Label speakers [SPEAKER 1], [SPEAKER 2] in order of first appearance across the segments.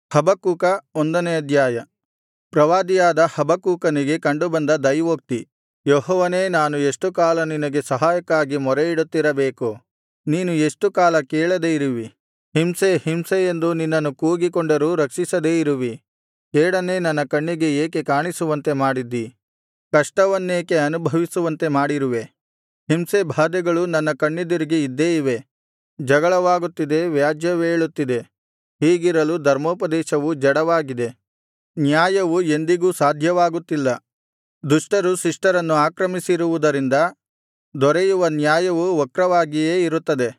[SPEAKER 1] ಹಬಕ್ಕೂಕ ಒಂದನೇ ಅಧ್ಯಾಯ ಪ್ರವಾದಿಯಾದ ಹಬಕ್ಕೂಕನಿಗೆ ಕಂಡುಬಂದ ದೈವೋಕ್ತಿ ಯೆಹೋವನೇ ನಾನು ಎಷ್ಟು ಕಾಲ ನಿನಗೆ ಸಹಾಯಕ್ಕಾಗಿ ಮೊರೆಯಿಡುತ್ತಿರಬೇಕು ನೀನು ಎಷ್ಟು ಕಾಲ ಕೇಳದೆ ಇರುವಿ ಹಿಂಸೆ ಹಿಂಸೆ ಎಂದು ನಿನ್ನನ್ನು ಕೂಗಿಕೊಂಡರೂ ರಕ್ಷಿಸದೇ ಇರುವಿ ಕೇಡನ್ನೇ ನನ್ನ ಕಣ್ಣಿಗೆ ಏಕೆ ಕಾಣಿಸುವಂತೆ ಮಾಡಿದ್ದಿ ಕಷ್ಟವನ್ನೇಕೆ ಅನುಭವಿಸುವಂತೆ ಮಾಡಿರುವೆ ಹಿಂಸೆ ಬಾಧೆಗಳು ನನ್ನ ಕಣ್ಣೆದುರಿಗೆ ಇದ್ದೇ ಇವೆ ಜಗಳವಾಗುತ್ತಿದೆ ವ್ಯಾಜ್ಯವೇಳುತ್ತಿದೆ ಹೀಗಿರಲು ಧರ್ಮೋಪದೇಶವು ಜಡವಾಗಿದೆ ನ್ಯಾಯವು ಎಂದಿಗೂ ಸಾಧ್ಯವಾಗುತ್ತಿಲ್ಲ ದುಷ್ಟರು ಶಿಷ್ಟರನ್ನು ಆಕ್ರಮಿಸಿರುವುದರಿಂದ ದೊರೆಯುವ ನ್ಯಾಯವು ವಕ್ರವಾಗಿಯೇ ಇರುತ್ತದೆ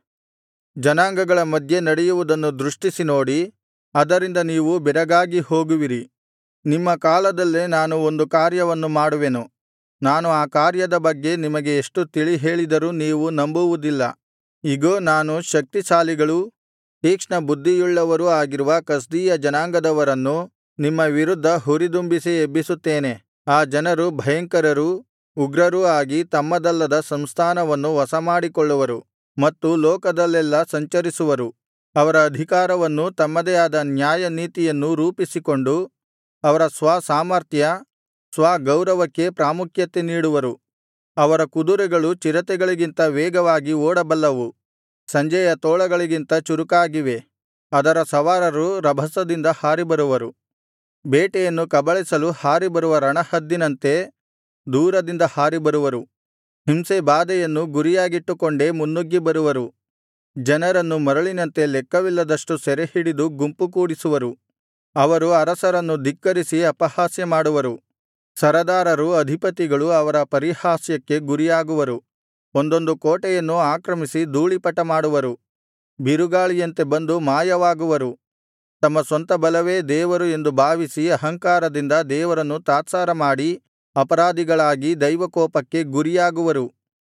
[SPEAKER 1] ಜನಾಂಗಗಳ ಮಧ್ಯೆ ನಡೆಯುವುದನ್ನು ದೃಷ್ಟಿಸಿ ನೋಡಿ ಅದರಿಂದ ನೀವು ಬೆರಗಾಗಿ ಹೋಗುವಿರಿ ನಿಮ್ಮ ಕಾಲದಲ್ಲೇ ನಾನು ಒಂದು ಕಾರ್ಯವನ್ನು ಮಾಡುವೆನು ನಾನು ಆ ಕಾರ್ಯದ ಬಗ್ಗೆ ನಿಮಗೆ ಎಷ್ಟು ತಿಳಿಹೇಳಿದರೂ ನೀವು ನಂಬುವುದಿಲ್ಲ ಇಗೋ ನಾನು ಶಕ್ತಿಶಾಲಿಗಳೂ ತೀಕ್ಷ್ಣ ಬುದ್ಧಿಯುಳ್ಳವರೂ ಆಗಿರುವ ಕಸ್ದೀಯ ಜನಾಂಗದವರನ್ನು ನಿಮ್ಮ ವಿರುದ್ಧ ಹುರಿದುಂಬಿಸಿ ಎಬ್ಬಿಸುತ್ತೇನೆ ಆ ಜನರು ಭಯಂಕರರೂ ಉಗ್ರರೂ ಆಗಿ ತಮ್ಮದಲ್ಲದ ಸಂಸ್ಥಾನವನ್ನು ವಶಮಾಡಿಕೊಳ್ಳುವರು ಮತ್ತು ಲೋಕದಲ್ಲೆಲ್ಲಾ ಸಂಚರಿಸುವರು ಅವರ ಅಧಿಕಾರವನ್ನೂ ತಮ್ಮದೇ ಆದ ನ್ಯಾಯನೀತಿಯನ್ನೂ ರೂಪಿಸಿಕೊಂಡು ಅವರ ಸ್ವಸಾಮರ್ಥ್ಯ ಸ್ವಗೌರವಕ್ಕೆ ಪ್ರಾಮುಖ್ಯತೆ ನೀಡುವರು ಅವರ ಕುದುರೆಗಳು ಚಿರತೆಗಳಿಗಿಂತ ವೇಗವಾಗಿ ಓಡಬಲ್ಲವು ಸಂಜೆಯ ತೋಳಗಳಿಗಿಂತ ಚುರುಕಾಗಿವೆ ಅದರ ಸವಾರರು ರಭಸದಿಂದ ಹಾರಿಬರುವರು ಬೇಟೆಯನ್ನು ಕಬಳಿಸಲು ಹಾರಿಬರುವ ರಣಹದ್ದಿನಂತೆ ದೂರದಿಂದ ಹಾರಿಬರುವರು ಹಿಂಸೆ ಬಾಧೆಯನ್ನು ಗುರಿಯಾಗಿಟ್ಟುಕೊಂಡೇ ಮುನ್ನುಗ್ಗಿ ಬರುವರು ಜನರನ್ನು ಮರಳಿನಂತೆ ಲೆಕ್ಕವಿಲ್ಲದಷ್ಟು ಸೆರೆಹಿಡಿದು ಗುಂಪು ಕೂಡಿಸುವರು ಅವರು ಅರಸರನ್ನು ಧಿಕ್ಕರಿಸಿ ಅಪಹಾಸ್ಯ ಮಾಡುವರು ಸರದಾರರು ಅಧಿಪತಿಗಳು ಅವರ ಪರಿಹಾಸ್ಯಕ್ಕೆ ಗುರಿಯಾಗುವರು ಒಂದೊಂದು ಕೋಟೆಯನ್ನು ಆಕ್ರಮಿಸಿ ಧೂಳಿಪಟ ಮಾಡುವರು ಬಿರುಗಾಳಿಯಂತೆ ಬಂದು ಮಾಯವಾಗುವರು ತಮ್ಮ ಸ್ವಂತ ಬಲವೇ ದೇವರು ಎಂದು ಭಾವಿಸಿ ಅಹಂಕಾರದಿಂದ ದೇವರನ್ನು ತಾತ್ಸಾರ ಮಾಡಿ ಅಪರಾಧಿಗಳಾಗಿ ದೈವಕೋಪಕ್ಕೆ ಗುರಿಯಾಗುವರು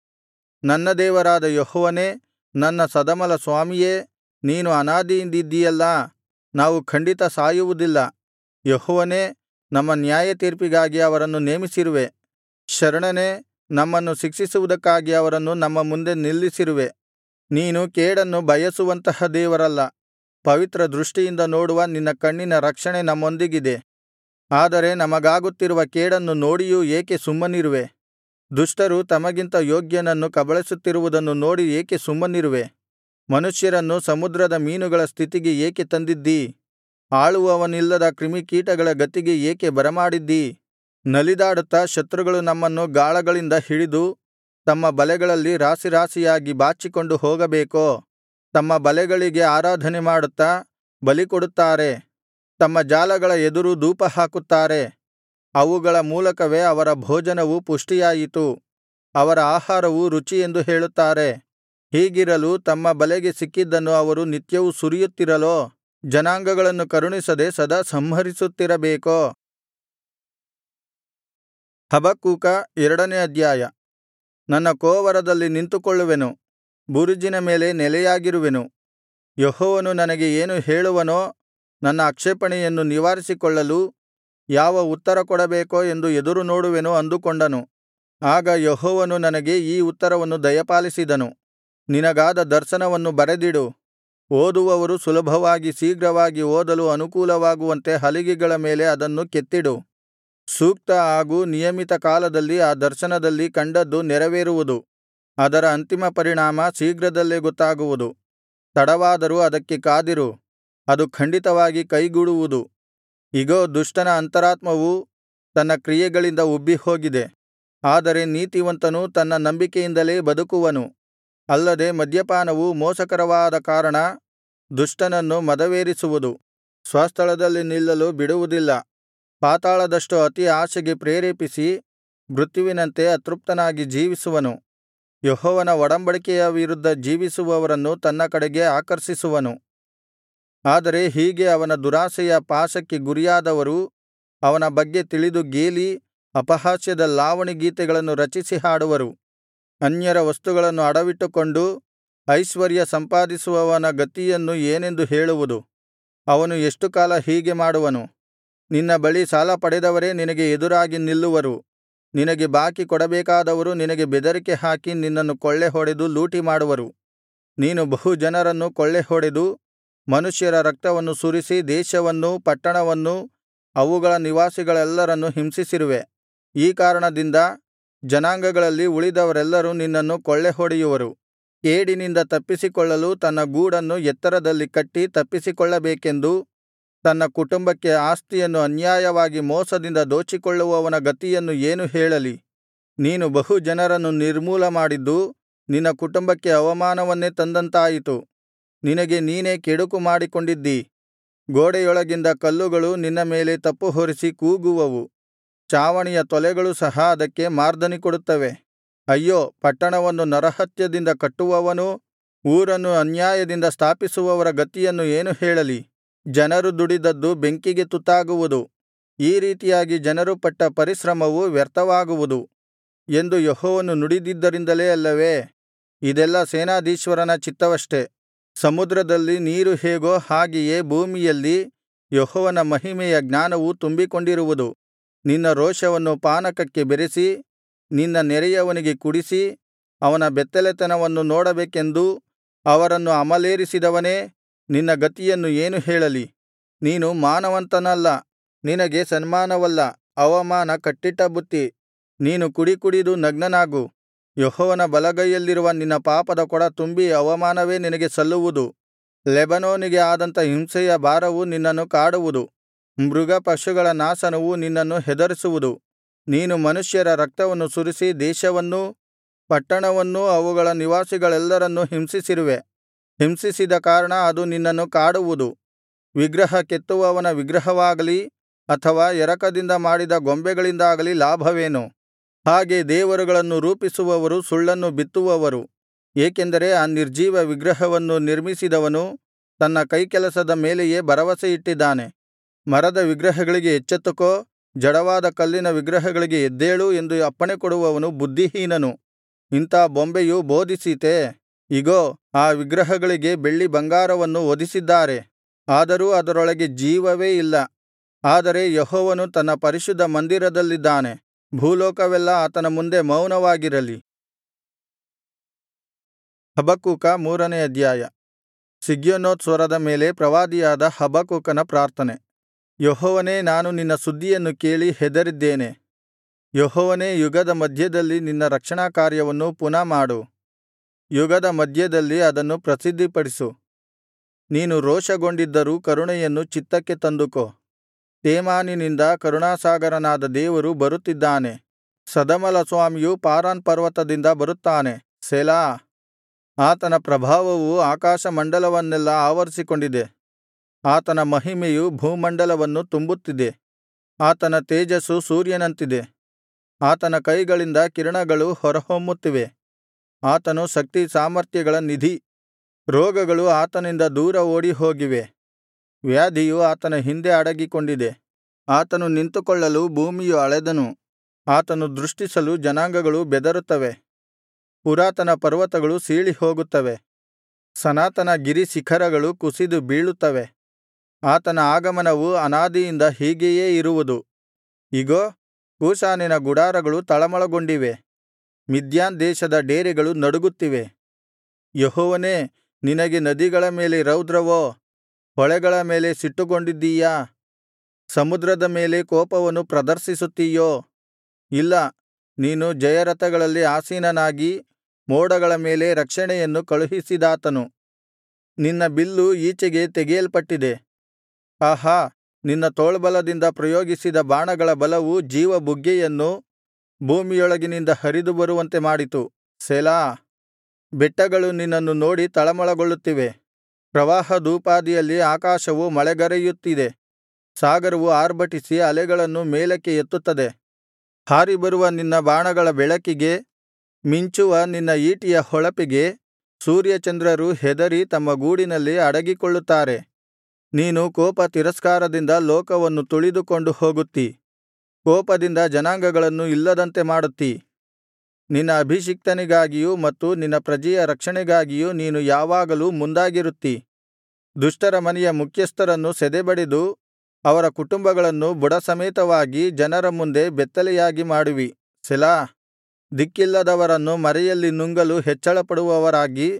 [SPEAKER 1] ನನ್ನ ದೇವರಾದ ಯೆಹೋವನೇ ನನ್ನ ಸದಮಲ ಸ್ವಾಮಿಯೇ ನೀನು ಅನಾದಿಯಿಂದಿದ್ದೀಯಲ್ಲಾ ನಾವು ಖಂಡಿತ ಸಾಯುವುದಿಲ್ಲ ಯೆಹೋವನೇ ನಮ್ಮ ನ್ಯಾಯತೀರ್ಪಿಗಾಗಿ ಅವರನ್ನು ನೇಮಿಸಿರುವೆ ಶರಣನೇ ನಮ್ಮನ್ನು ಶಿಕ್ಷಿಸುವುದಕ್ಕಾಗಿ ಅವರನ್ನು ನಮ್ಮ ಮುಂದೆ ನಿಲ್ಲಿಸಿರುವೆ ನೀನು ಕೇಡನ್ನು ಬಯಸುವಂತಹ ದೇವರಲ್ಲ ಪವಿತ್ರ ದೃಷ್ಟಿಯಿಂದ ನೋಡುವ ನಿನ್ನ ಕಣ್ಣಿನ ರಕ್ಷಣೆ ನಮ್ಮೊಂದಿಗಿದೆ ಆದರೆ ನಮಗಾಗುತ್ತಿರುವ ಕೇಡನ್ನು ನೋಡಿಯೂ ಏಕೆ ಸುಮ್ಮನಿರುವೆ ದುಷ್ಟರು ತಮಗಿಂತ ಯೋಗ್ಯನನ್ನು ಕಬಳಿಸುತ್ತಿರುವುದನ್ನು ನೋಡಿ ಏಕೆ ಸುಮ್ಮನಿರುವೆ ಮನುಷ್ಯರನ್ನು ಸಮುದ್ರದ ಮೀನುಗಳ ಸ್ಥಿತಿಗೆ ಏಕೆ ತಂದಿದ್ದೀ ಆಳುವವನಿಲ್ಲದ ಕ್ರಿಮಿಕೀಟಗಳ ಗತಿಗೆ ಏಕೆ ಬರಮಾಡಿದ್ದೀ ನಲಿದಾಡುತ್ತಾ ಶತ್ರುಗಳು ನಮ್ಮನ್ನು ಗಾಳಗಳಿಂದ ಹಿಡಿದು ತಮ್ಮ ಬಲೆಗಳಲ್ಲಿ ರಾಶಿರಾಶಿಯಾಗಿ ಬಾಚಿಕೊಂಡು ಹೋಗಬೇಕೋ ತಮ್ಮ ಬಲೆಗಳಿಗೆ ಆರಾಧನೆ ಮಾಡುತ್ತಾ ಬಲಿಕೊಡುತ್ತಾರೆ ತಮ್ಮ ಜಾಲಗಳ ಎದುರು ಧೂಪಹಾಕುತ್ತಾರೆ ಅವುಗಳ ಮೂಲಕವೇ ಅವರ ಭೋಜನವು ಪುಷ್ಟಿಯಾಯಿತು ಅವರ ಆಹಾರವು ರುಚಿಯೆಂದು ಹೇಳುತ್ತಾರೆ ಹೀಗಿರಲು ತಮ್ಮ ಬಲೆಗೆ ಸಿಕ್ಕಿದ್ದನ್ನು ಅವರು ನಿತ್ಯವೂ ಸುರಿಯುತ್ತಿರಲೋ ಜನಾಂಗಗಳನ್ನು ಕರುಣಿಸದೆ ಸದಾ ಸಂಹರಿಸುತ್ತಿರಬೇಕೋ ಹಬಕ್ಕೂಕ ಎರಡನೇ ಅಧ್ಯಾಯ ನನ್ನ ಕೋವರದಲ್ಲಿ ನಿಂತುಕೊಳ್ಳುವೆನು ಬುರುಜಿನ ಮೇಲೆ ನೆಲೆಯಾಗಿರುವೆನು ಯೆಹೋವನು ನನಗೆ ಏನು ಹೇಳುವನೋ ನನ್ನ ಆಕ್ಷೇಪಣೆಯನ್ನು ನಿವಾರಿಸಿಕೊಳ್ಳಲು ಯಾವ ಉತ್ತರ ಕೊಡಬೇಕೋ ಎಂದು ಎದುರು ನೋಡುವೆನು ಅಂದುಕೊಂಡನು ಆಗ ಯೆಹೋವನು ನನಗೆ ಈ ಉತ್ತರವನ್ನು ದಯಪಾಲಿಸಿದನು ನಿನಗಾದ ದರ್ಶನವನ್ನು ಬರೆದಿಡು ಓದುವವರು ಸುಲಭವಾಗಿ ಶೀಘ್ರವಾಗಿ ಓದಲು ಅನುಕೂಲವಾಗುವಂತೆ ಹಲಿಗೆಗಳ ಮೇಲೆ ಅದನ್ನು ಕೆತ್ತಿಡು ಸೂಕ್ತ ಹಾಗೂ ನಿಯಮಿತ ಕಾಲದಲ್ಲಿ ಆ ದರ್ಶನದಲ್ಲಿ ಕಂಡದ್ದು ನೆರವೇರುವುದು ಅದರ ಅಂತಿಮ ಪರಿಣಾಮ ಶೀಘ್ರದಲ್ಲೇ ಗೊತ್ತಾಗುವುದು ತಡವಾದರೂ ಅದಕ್ಕೆ ಕಾದಿರು ಅದು ಖಂಡಿತವಾಗಿ ಕೈಗೂಡುವುದು ಇಗೋ ದುಷ್ಟನ ಅಂತರಾತ್ಮವು ತನ್ನ ಕ್ರಿಯೆಗಳಿಂದ ಉಬ್ಬಿಹೋಗಿದೆ ಆದರೆ ನೀತಿವಂತನು ತನ್ನ ನಂಬಿಕೆಯಿಂದಲೇ ಬದುಕುವನು ಅಲ್ಲದೆ ಮದ್ಯಪಾನವು ಮೋಸಕರವಾದ ಕಾರಣ ದುಷ್ಟನನ್ನು ಮದವೇರಿಸುವುದು ಸ್ವಸ್ಥಳದಲ್ಲಿ ನಿಲ್ಲಲು ಬಿಡುವುದಿಲ್ಲ ಪಾತಾಳದಷ್ಟು ಅತಿ ಆಶೆಗೆ ಪ್ರೇರೇಪಿಸಿ ಮೃತ್ಯುವಿನಂತೆ ಅತೃಪ್ತನಾಗಿ ಜೀವಿಸುವನು ಯೆಹೋವನ ಒಡಂಬಡಿಕೆಯ ವಿರುದ್ಧ ಜೀವಿಸುವವರನ್ನು ತನ್ನ ಕಡೆಗೆ ಆಕರ್ಷಿಸುವನು ಆದರೆ ಹೀಗೆ ಅವನ ದುರಾಶೆಯ ಪಾಶಕ್ಕೆ ಗುರಿಯಾದವರು ಅವನ ಬಗ್ಗೆ ತಿಳಿದು ಗೇಲಿ ಅಪಹಾಸ್ಯದ ಲಾವಣಿ ಗೀತೆಗಳನ್ನು ರಚಿಸಿ ಹಾಡುವರು ಅನ್ಯರ ವಸ್ತುಗಳನ್ನು ಅಡವಿಟ್ಟುಕೊಂಡು ಐಶ್ವರ್ಯ ಸಂಪಾದಿಸುವವನ ಗತಿಯನ್ನು ಏನೆಂದು ಹೇಳುವುದು ಅವನು ಎಷ್ಟು ಕಾಲ ಹೀಗೆ ಮಾಡುವನು ನಿನ್ನ ಬಳಿ ಸಾಲ ಪಡೆದವರೇ ನಿನಗೆ ಎದುರಾಗಿ ನಿಲ್ಲುವರು ನಿನಗೆ ಬಾಕಿ ಕೊಡಬೇಕಾದವರು ನಿನಗೆ ಬೆದರಿಕೆ ಹಾಕಿ ನಿನ್ನನ್ನು ಕೊಳ್ಳೆಹೊಡೆದು ಲೂಟಿ ಮಾಡುವರು ನೀನು ಬಹು ಜನರನ್ನು ಕೊಳ್ಳೆಹೊಡೆದು ಮನುಷ್ಯರ ರಕ್ತವನ್ನು ಸುರಿಸಿ ದೇಶವನ್ನೂ ಪಟ್ಟಣವನ್ನೂ ಅವುಗಳ ನಿವಾಸಿಗಳೆಲ್ಲರನ್ನೂ ಹಿಂಸಿಸಿರುವೆ ಈ ಕಾರಣದಿಂದ ಜನಾಂಗಗಳಲ್ಲಿ ಉಳಿದವರೆಲ್ಲರೂ ನಿನ್ನನ್ನು ಕೊಳ್ಳೆಹೊಡೆಯುವರು ಕೇಡಿನಿಂದ ತಪ್ಪಿಸಿಕೊಳ್ಳಲು ತನ್ನ ಗೂಡನ್ನು ಎತ್ತರದಲ್ಲಿ ಕಟ್ಟಿ ತಪ್ಪಿಸಿಕೊಳ್ಳಬೇಕೆಂದು ತನ್ನ ಕುಟುಂಬಕ್ಕೆ ಆಸ್ತಿಯನ್ನು ಅನ್ಯಾಯವಾಗಿ ಮೋಸದಿಂದ ದೋಚಿಕೊಳ್ಳುವವನ ಗತಿಯನ್ನು ಏನು ಹೇಳಲಿ ನೀನು ಬಹು ಜನರನ್ನು ನಿರ್ಮೂಲ ಮಾಡಿದ್ದು ನಿನ್ನ ಕುಟುಂಬಕ್ಕೆ ಅವಮಾನವನ್ನೇ ತಂದಂತಾಯಿತು ನಿನಗೆ ನೀನೇ ಕೆಡುಕು ಮಾಡಿಕೊಂಡಿದ್ದೀ ಗೋಡೆಯೊಳಗಿಂದ ಕಲ್ಲುಗಳು ನಿನ್ನ ಮೇಲೆ ತಪ್ಪುಹೊರಿಸಿ ಕೂಗುವವು ಚಾವಣಿಯ ತೊಲೆಗಳು ಸಹ ಅದಕ್ಕೆ ಮಾರ್ದನಿ ಕೊಡುತ್ತವೆ ಅಯ್ಯೋ ಪಟ್ಟಣವನ್ನು ನರಹತ್ಯದಿಂದ ಕಟ್ಟುವವನೂ ಊರನ್ನು ಅನ್ಯಾಯದಿಂದ ಸ್ಥಾಪಿಸುವವರ ಗತಿಯನ್ನು ಏನು ಹೇಳಲಿ ಜನರು ದುಡಿದದ್ದು ಬೆಂಕಿಗೆ ತುತ್ತಾಗುವುದು ಈ ರೀತಿಯಾಗಿ ಜನರು ಪಟ್ಟ ಪರಿಶ್ರಮವು ವ್ಯರ್ಥವಾಗುವುದು ಎಂದು ಯೆಹೋವನು ನುಡಿದಿದ್ದರಿಂದಲೇ ಅಲ್ಲವೇ ಇದೆಲ್ಲಾ ಸೇನಾಧೀಶ್ವರನ ಚಿತ್ತವಷ್ಟೆ ಸಮುದ್ರದಲ್ಲಿ ನೀರು ಹೇಗೋ ಹಾಗೆಯೇ ಭೂಮಿಯಲ್ಲಿ ಯೆಹೋವನ ಮಹಿಮೆಯ ಜ್ಞಾನವು ತುಂಬಿಕೊಂಡಿರುವುದು ನಿನ್ನ ರೋಷವನ್ನು ಪಾನಕಕ್ಕೆ ಬೆರೆಸಿ ನಿನ್ನ ನೆರೆಯವನಿಗೆ ಕುಡಿಸಿ ಅವನ ಬೆತ್ತಲೆತನವನ್ನು ನೋಡಬೇಕೆಂದು ಅವರನ್ನು ಅಮಲೇರಿಸಿದವನೇ ನಿನ್ನ ಗತಿಯನ್ನು ಏನು ಹೇಳಲಿ ನೀನು ಮಾನವಂತನಲ್ಲ ನಿನಗೆ ಸನ್ಮಾನವಲ್ಲ ಅವಮಾನ ಕಟ್ಟಿಟ್ಟ ಬುತ್ತಿ ನೀನು ಕುಡಿ ಕುಡಿದು ನಗ್ನನಾಗು ಯೆಹೋವನ ಬಲಗೈಯಲ್ಲಿರುವ ನಿನ್ನ ಪಾಪದ ಕೊಡ ತುಂಬಿ ಅವಮಾನವೇ ನಿನಗೆ ಸಲ್ಲುವುದು ಲೆಬನೋನಿಗೆ ಆದಂಥ ಹಿಂಸೆಯ ಭಾರವು ನಿನ್ನನ್ನು ಕಾಡುವುದು ಮೃಗ ಪಶುಗಳ ನಾಶನವು ನಿನ್ನನ್ನು ಹೆದರಿಸುವುದು ನೀನು ಮನುಷ್ಯರ ರಕ್ತವನ್ನು ಸುರಿಸಿ ದೇಶವನ್ನೂ ಪಟ್ಟಣವನ್ನೂ ಅವುಗಳ ನಿವಾಸಿಗಳೆಲ್ಲರನ್ನೂ ಹಿಂಸಿಸಿರುವೆ ಹಿಂಸಿಸಿದ ಕಾರಣ ಅದು ನಿನ್ನನ್ನು ಕಾಡುವುದು ವಿಗ್ರಹ ಕೆತ್ತುವವನ ವಿಗ್ರಹವಾಗಲಿ ಅಥವಾ ಎರಕದಿಂದ ಮಾಡಿದ ಗೊಂಬೆಗಳಿಂದಾಗಲಿ ಲಾಭವೇನು ಹಾಗೆ ದೇವರುಗಳನ್ನು ರೂಪಿಸುವವರು ಸುಳ್ಳನ್ನು ಬಿತ್ತುವವರು ಏಕೆಂದರೆ ಆ ನಿರ್ಜೀವ ವಿಗ್ರಹವನ್ನು ನಿರ್ಮಿಸಿದವನು ತನ್ನ ಕೈಕೆಲಸದ ಮೇಲೆಯೇ ಭರವಸೆಯಿಟ್ಟಿದ್ದಾನೆ ಮರದ ವಿಗ್ರಹಗಳಿಗೆ ಎಚ್ಚೆತ್ತುಕೋ ಜಡವಾದ ಕಲ್ಲಿನ ವಿಗ್ರಹಗಳಿಗೆ ಎದ್ದೇಳು ಎಂದು ಅಪ್ಪಣೆಕೊಡುವವನು ಬುದ್ಧಿಹೀನನು ಇಂಥಾ ಬೊಂಬೆಯು ಬೋಧಿಸೀತೇ ಇಗೋ ಆ ವಿಗ್ರಹಗಳಿಗೆ ಬೆಳ್ಳಿ ಬಂಗಾರವನ್ನು ಹೊದಿಸಿದ್ದಾರೆ ಆದರೂ ಅದರೊಳಗೆ ಜೀವವೇ ಇಲ್ಲ ಆದರೆ ಯೆಹೋವನು ತನ್ನ ಪರಿಶುದ್ಧ ಮಂದಿರದಲ್ಲಿದ್ದಾನೆ ಭೂಲೋಕವೆಲ್ಲಾ ಆತನ ಮುಂದೆ ಮೌನವಾಗಿರಲಿ ಹಬಕ್ಕೂಕ ಮೂರನೇ ಅಧ್ಯಾಯ ಸಿಗ್ಯೋನೋತ್ ಸ್ವರದ ಮೇಲೆ ಪ್ರವಾದಿಯಾದ ಹಬಕ್ಕೂಕನ ಪ್ರಾರ್ಥನೆ ಯೆಹೋವನೇ ನಾನು ನಿನ್ನ ಸುದ್ದಿಯನ್ನು ಕೇಳಿ ಹೆದರಿದ್ದೇನೆ ಯೆಹೋವನೇ ಯುಗದ ಮಧ್ಯದಲ್ಲಿ ನಿನ್ನ ರಕ್ಷಣಾ ಕಾರ್ಯವನ್ನು ಪುನಃ ಮಾಡು ಯುಗದ ಮಧ್ಯದಲ್ಲಿ ಅದನ್ನು ಪ್ರಸಿದ್ಧಿಪಡಿಸು ನೀನು ರೋಷಗೊಂಡಿದ್ದರೂ ಕರುಣೆಯನ್ನು ಚಿತ್ತಕ್ಕೆ ತಂದುಕೋ ತೇಮಾನಿನಿಂದ ಕರುಣಾಸಾಗರನಾದ ದೇವರು ಬರುತ್ತಿದ್ದಾನೆ ಸದಮಲಸ್ವಾಮಿಯು ಪಾರಾನ್ ಪರ್ವತದಿಂದ ಬರುತ್ತಾನೆ ಸೆಲಾ ಆತನ ಪ್ರಭಾವವು ಆಕಾಶಮಂಡಲವನ್ನೆಲ್ಲಾ ಆವರಿಸಿಕೊಂಡಿದೆ ಆತನ ಮಹಿಮೆಯು ಭೂಮಂಡಲವನ್ನು ತುಂಬುತ್ತಿದೆ ಆತನ ತೇಜಸ್ಸು ಸೂರ್ಯನಂತಿದೆ ಆತನ ಕೈಗಳಿಂದ ಕಿರಣಗಳು ಹೊರಹೊಮ್ಮುತ್ತಿವೆ ಆತನು ಶಕ್ತಿ ಸಾಮರ್ಥ್ಯಗಳ ನಿಧಿ ರೋಗಗಳು ಆತನಿಂದ ದೂರ ಓಡಿಹೋಗಿವೆ ವ್ಯಾಧಿಯು ಆತನ ಹಿಂದೆ ಅಡಗಿಕೊಂಡಿದೆ ಆತನು ನಿಂತುಕೊಳ್ಳಲು ಭೂಮಿಯು ಅಳೆದನು ಆತನು ದೃಷ್ಟಿಸಲು ಜನಾಂಗಗಳು ಬೆದರುತ್ತವೆ ಪುರಾತನ ಪರ್ವತಗಳು ಸೀಳಿಹೋಗುತ್ತವೆ ಸನಾತನ ಗಿರಿಶಿಖರಗಳು ಕುಸಿದು ಬೀಳುತ್ತವೆ ಆತನ ಆಗಮನವು ಅನಾದಿಯಿಂದ ಹೀಗೆಯೇ ಇರುವುದು ಇಗೋ ಕೂಷಾನಿನ ಗುಡಾರಗಳು ತಳಮಳಗೊಂಡಿವೆ ಮಿದ್ಯಾನ್ ದೇಶದ ಡೇರೆಗಳು ನಡುಗುತ್ತಿವೆ ಯೆಹೋವನೇ ನಿನಗೆ ನದಿಗಳ ಮೇಲೆ ರೌದ್ರವೋ ಹೊಳೆಗಳ ಮೇಲೆ ಸಿಟ್ಟುಗೊಂಡಿದ್ದೀಯಾ ಸಮುದ್ರದ ಮೇಲೆ ಕೋಪವನ್ನು ಪ್ರದರ್ಶಿಸುತ್ತೀಯೋ ಇಲ್ಲ ನೀನು ಜಯರಥಗಳಲ್ಲಿ ಆಸೀನನಾಗಿ ಮೋಡಗಳ ಮೇಲೆ ರಕ್ಷಣೆಯನ್ನು ಕಳುಹಿಸಿದಾತನು ನಿನ್ನ ಬಿಲ್ಲು ಈಚೆಗೆ ತೆಗೆಯಲ್ಪಟ್ಟಿದೆ ಆಹಾ ನಿನ್ನ ತೋಳ್ಬಲದಿಂದ ಪ್ರಯೋಗಿಸಿದ ಬಾಣಗಳ ಬಲವು ಜೀವಬುಗ್ಗೆಯನ್ನು ಭೂಮಿಯೊಳಗಿನಿಂದ ಹರಿದು ಬರುವಂತೆ ಮಾಡಿತು ಸೆಲಾ ಬೆಟ್ಟಗಳು ನಿನ್ನನ್ನು ನೋಡಿ ತಳಮಳಗೊಳ್ಳುತ್ತಿವೆ ಪ್ರವಾಹದೂಪಾದಿಯಲ್ಲಿ ಆಕಾಶವು ಮಳೆಗರೆಯುತ್ತಿದೆ ಸಾಗರವು ಆರ್ಭಟಿಸಿ ಅಲೆಗಳನ್ನು ಮೇಲಕ್ಕೆ ಎತ್ತುತ್ತದೆ ಹಾರಿಬರುವ ನಿನ್ನ ಬಾಣಗಳ ಬೆಳಕಿಗೆ ಮಿಂಚುವ ನಿನ್ನ ಈಟಿಯ ಹೊಳಪಿಗೆ ಸೂರ್ಯಚಂದ್ರರು ಹೆದರಿ ತಮ್ಮ ಗೂಡಿನಲ್ಲಿ ಅಡಗಿಕೊಳ್ಳುತ್ತಾರೆ ನೀನು ಕೋಪ ತಿರಸ್ಕಾರದಿಂದ ಲೋಕವನ್ನು ತುಳಿದುಕೊಂಡು ಹೋಗುತ್ತೀ ಕೋಪದಿಂದ ಜನಾಂಗಗಳನ್ನು ಇಲ್ಲದಂತೆ ಮಾಡುತ್ತೀ ನಿನ್ನ ಅಭಿಷಿಕ್ತನಿಗಾಗಿಯೂ ಮತ್ತು ನಿನ್ನ ಪ್ರಜೆಯ ರಕ್ಷಣೆಗಾಗಿಯೂ ನೀನು ಯಾವಾಗಲೂ ಮುಂದಾಗಿರುತ್ತೀ ದುಷ್ಟರ ಮನೆಯ ಮುಖ್ಯಸ್ಥರನ್ನು ಸದೆಬಡೆದು ಅವರ ಕುಟುಂಬಗಳನ್ನು ಬುಡಸಮೇತವಾಗಿ ಜನರ ಮುಂದೆ ಬೆತ್ತಲೆಯಾಗಿ ಮಾಡುವಿ ಸೆಲಾ ದಿಕ್ಕಿಲ್ಲದವರನ್ನು ಮರೆಯಲ್ಲಿ ನುಂಗಲು ಹೆಚ್ಚಳಪಡುವವರಾಗಿ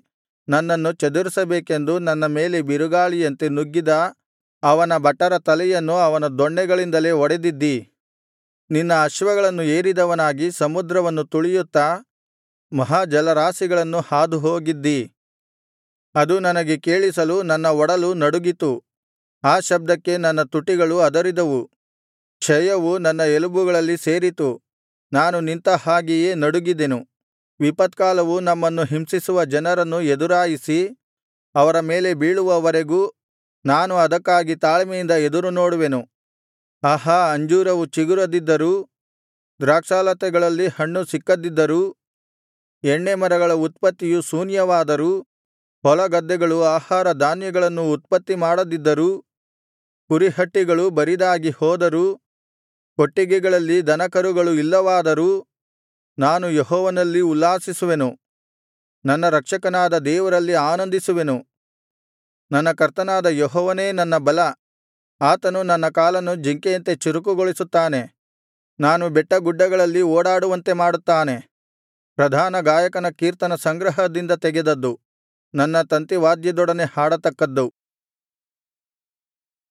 [SPEAKER 1] ನನ್ನನ್ನು ಚದುರಿಸಬೇಕೆಂದು ನನ್ನ ಮೇಲೆ ಬಿರುಗಾಳಿಯಂತೆ ನುಗ್ಗಿದ ಅವನ ಭಟರ ತಲೆಯನ್ನು ಅವನ ದೊಣ್ಣೆಗಳಿಂದಲೇ ಒಡೆದಿದ್ದಿ ನಿನ್ನ ಅಶ್ವಗಳನ್ನು ಏರಿದವನಾಗಿ ಸಮುದ್ರವನ್ನು ತುಳಿಯುತ್ತಾ ಮಹಾ ಜಲರಾಶಿಗಳನ್ನು ಹಾದುಹೋಗಿದ್ದಿ ಅದು ನನಗೆ ಕೇಳಿಸಲು ನನ್ನ ಒಡಲು ನಡುಗಿತು ಆ ಶಬ್ದಕ್ಕೆ ನನ್ನ ತುಟಿಗಳು ಅದರಿದವು ಕ್ಷಯವು ನನ್ನ ಎಲುಬುಗಳಲ್ಲಿ ಸೇರಿತು ನಾನು ನಿಂತ ಹಾಗೆಯೇ ನಡುಗಿದೆನು ವಿಪತ್ಕಾಲವು ನಮ್ಮನ್ನು ಹಿಂಸಿಸುವ ಜನರನ್ನು ಎದುರಾಯಿಸಿ ಅವರ ಮೇಲೆ ಬೀಳುವವರೆಗೂ ನಾನು ಅದಕ್ಕಾಗಿ ತಾಳ್ಮೆಯಿಂದ ಎದುರುನೋಡುವೆನು ಆಹಾ ಅಂಜೂರವು ಚಿಗುರದಿದ್ದರೂ ದ್ರಾಕ್ಷಾಲತೆಗಳಲ್ಲಿ ಹಣ್ಣು ಸಿಕ್ಕದಿದ್ದರೂ ಎಣ್ಣೆಮರಗಳ ಉತ್ಪತ್ತಿಯು ಶೂನ್ಯವಾದರೂ ಹೊಲಗದ್ದೆಗಳು ಆಹಾರ ಧಾನ್ಯಗಳನ್ನು ಉತ್ಪತ್ತಿ ಮಾಡದಿದ್ದರೂ ಕುರಿಹಟ್ಟಿಗಳು ಬರಿದಾಗಿ ಹೋದರೂ ಕೊಟ್ಟಿಗೆಗಳಲ್ಲಿ ದನಕರುಗಳು ಇಲ್ಲವಾದರೂ ನಾನು ಯೆಹೋವನಲ್ಲಿ ಉಲ್ಲಾಸಿಸುವೆನು ನನ್ನ ರಕ್ಷಕನಾದ ದೇವರಲ್ಲಿ ಆನಂದಿಸುವೆನು ನನ್ನ ಕರ್ತನಾದ ಯೆಹೋವನೇ ನನ್ನ ಬಲ ಆತನು ನನ್ನ ಕಾಲನ್ನು ಜಿಂಕೆಯಂತೆ ಚುರುಕುಗೊಳಿಸುತ್ತಾನೆ ನಾನು ಬೆಟ್ಟಗುಡ್ಡಗಳಲ್ಲಿ ಓಡಾಡುವಂತೆ ಮಾಡುತ್ತಾನೆ ಪ್ರಧಾನ ಗಾಯಕನ ಕೀರ್ತನ ಸಂಗ್ರಹದಿಂದ ತೆಗೆದದ್ದು ನನ್ನ ತಂತಿವಾದ್ಯದೊಡನೆ ಹಾಡತಕ್ಕದ್ದು